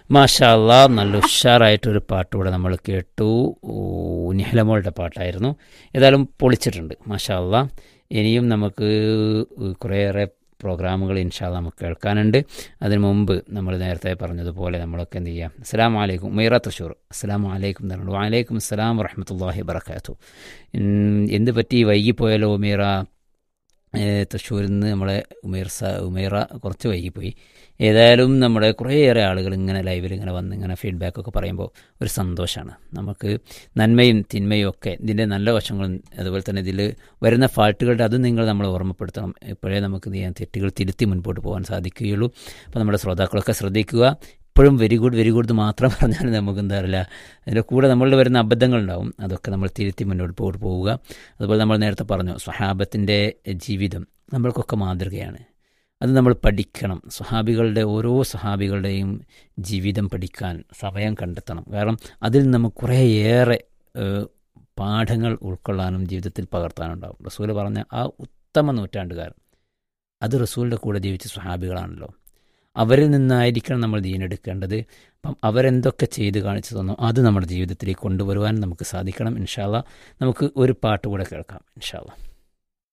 മാഷാല്ല നല്ല ഉഷാറായിട്ടൊരു പാട്ട് ഇവിടെ നമ്മൾ കേട്ടു ഊ, നിഹലമോളുടെ പാട്ടായിരുന്നു ഏതായാലും പൊളിച്ചിട്ടുണ്ട് മാഷാല്ല ഇനിയും നമുക്ക് കുറേയേറെ പ്രോഗ്രാമുകൾ ഇൻഷാല്ല നമുക്ക് കേൾക്കാനുണ്ട് അതിനു മുമ്പ് നമ്മൾ നേരത്തെ പറഞ്ഞതുപോലെ നമ്മളൊക്കെ എന്ത് ചെയ്യാം അസ്സാം വലൈക്കും ഉമീറ തൃശ്ശൂർ അസ്സാം വലൈക്കും തരുന്നുണ്ട് വലൈക്കും അസ്സലാം വറഹമത്തല്ലാഹി വബർക്കാത്തു എന്ത് പറ്റി വൈകിപ്പോയാലോ ഉമീറ ഏഹ് തൃശ്ശൂരിൽ നിന്ന് നമ്മളെ ഉമേർ സ ഉമേറ കുറച്ച് വൈകിപ്പോയി ഏതായാലും നമ്മുടെ കുറേയേറെ ആളുകൾ ഇങ്ങനെ ലൈവിൽ ഇങ്ങനെ വന്ന് ഇങ്ങനെ ഫീഡ്ബാക്ക് ഒക്കെ പറയുമ്പോൾ ഒരു സന്തോഷമാണ് നമുക്ക് നന്മയും തിന്മയും ഒക്കെ ഇതിൻ്റെ നല്ല വശങ്ങളും അതുപോലെ തന്നെ ഇതിൽ വരുന്ന ഫാൾട്ടുകളുടെ അതും നിങ്ങൾ നമ്മളെ ഓർമ്മപ്പെടുത്തണം ഇപ്പോഴേ നമുക്ക് ഇത് ചെയ്യാൻ തെറ്റുകൾ തിരുത്തി മുൻപോട്ട് പോകാൻ സാധിക്കുകയുള്ളൂ അപ്പോൾ നമ്മുടെ ശ്രോതാക്കളൊക്കെ ശ്രദ്ധിക്കുക എപ്പോഴും വെരി ഗുഡ് വെരി ഗുഡ് മാത്രം പറഞ്ഞാൽ നമുക്ക് എന്താ പറയുക അതിൻ്റെ കൂടെ നമ്മളിൽ വരുന്ന അബദ്ധങ്ങളുണ്ടാവും അതൊക്കെ നമ്മൾ തിരുത്തി മുന്നോട്ട് പോയിട്ട് പോവുക അതുപോലെ നമ്മൾ നേരത്തെ പറഞ്ഞു സ്വഹാബത്തിൻ്റെ ജീവിതം നമ്മൾക്കൊക്കെ മാതൃകയാണ് അത് നമ്മൾ പഠിക്കണം സ്വഹാബികളുടെ ഓരോ സ്വഹാബികളുടെയും ജീവിതം പഠിക്കാൻ സമയം കണ്ടെത്തണം കാരണം അതിൽ നമുക്ക് കുറേയേറെ ഏഹ്, പാഠങ്ങൾ ഉൾക്കൊള്ളാനും ജീവിതത്തിൽ പകർത്താനുണ്ടാവും റസൂൽ പറഞ്ഞ ആ ഉത്തമ നൂറ്റാണ്ടുകാരൻ അത് റസൂലിൻ്റെ കൂടെ ജീവിച്ച സ്വഹാബികളാണല്ലോ അവരിൽ നിന്നായിരിക്കണം നമ്മൾ ദീനെടുക്കേണ്ടത് അപ്പം അവരെന്തൊക്കെ ചെയ്ത് കാണിച്ചു തന്നോ അത് നമ്മുടെ ജീവിതത്തിലേക്ക് കൊണ്ടുവരുവാൻ നമുക്ക് സാധിക്കണം ഇൻഷാല്ല നമുക്ക് ഒരു പാട്ട് കൂടെ കേൾക്കാം ഇൻഷാല്ല